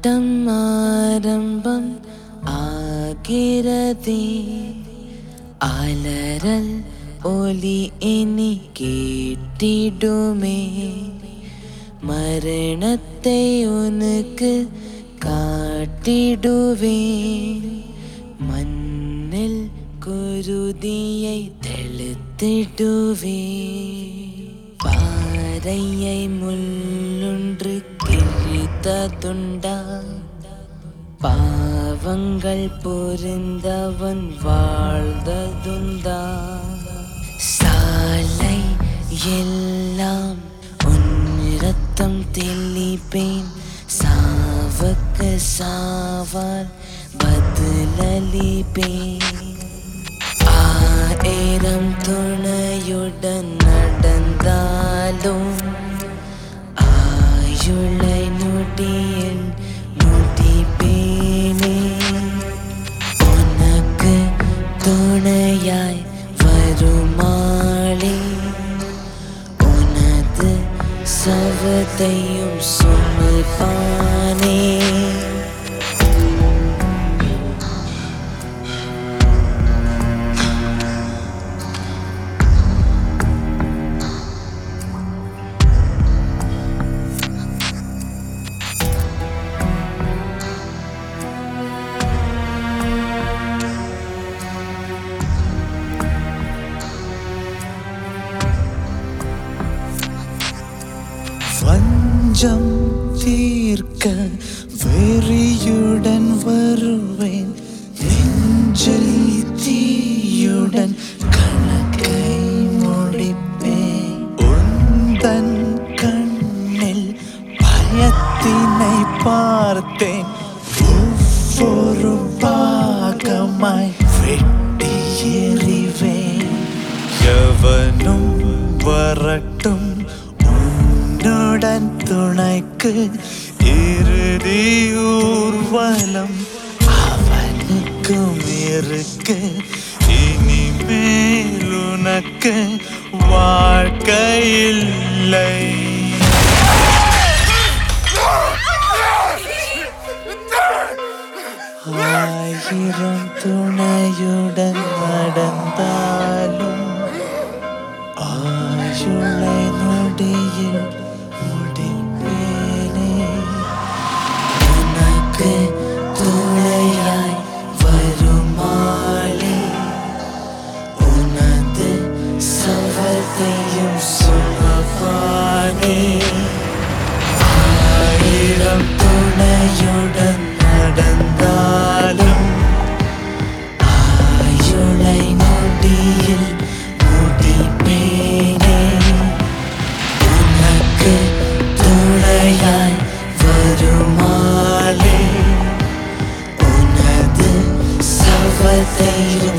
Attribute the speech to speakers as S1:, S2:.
S1: ஆட்டம் ஆரம்பம் ஆகிறதே அலறல் ஒலி இனி கேட்டிடுமே மரணத்தை உனக்கு காட்டிடுவேன் மண்ணில் குருதியை தெளித்திடுவேன் பாறையை முள்ளொன்று கிழித்ததுண்டா பாவங்கள் புரிந்தவன் வாழ்ந்ததுண்டா சாலை எல்லாம் உன் ரத்தம் தெளிப்பேன் சாவுக்கு சாவால் பதிலளிப்பேன் ஆயிரம் துணையுடன் நடந்தாலும் ஆயுளை நொடியில் முடிப்பேனே உனக்கு துணையாய் வருமாளே உனது சவத்தையும் சுமப்பானே
S2: வஞ்சம் தீர்க்க வெறியுடன் வருவேன் நெஞ்சில் தீயுடன் கணக்கை முடிப்பேன் உந்தன் கண்ணில் பயத்தினை பார்த்தேன் ஒவ்வொரு பாகமாய் வெட்டி எறிவேன் எவனும் வரட்டும் உன்னுடன் துணைக்கு இறுதி ஊர்வலம் அவனுக்கும் இருக்கு இனிமேல் உனக்கு வாழ்க்கை இல்லை ஆயிரம் துணையுடன் நடந்தாலும் ஆயுளை நொடியில் முடிப்பேனே
S1: உனக்கு துணையாய் வருமாளே உனது சவத்தையும் சுமப்பானே
S2: ஆயிரம் துணையுடன் நடந்தாலும்
S1: ஆயுளை நொடியில் முடிப்பேனே உனக்கு துணையாய் வருமாளே உனது சவத்தையும்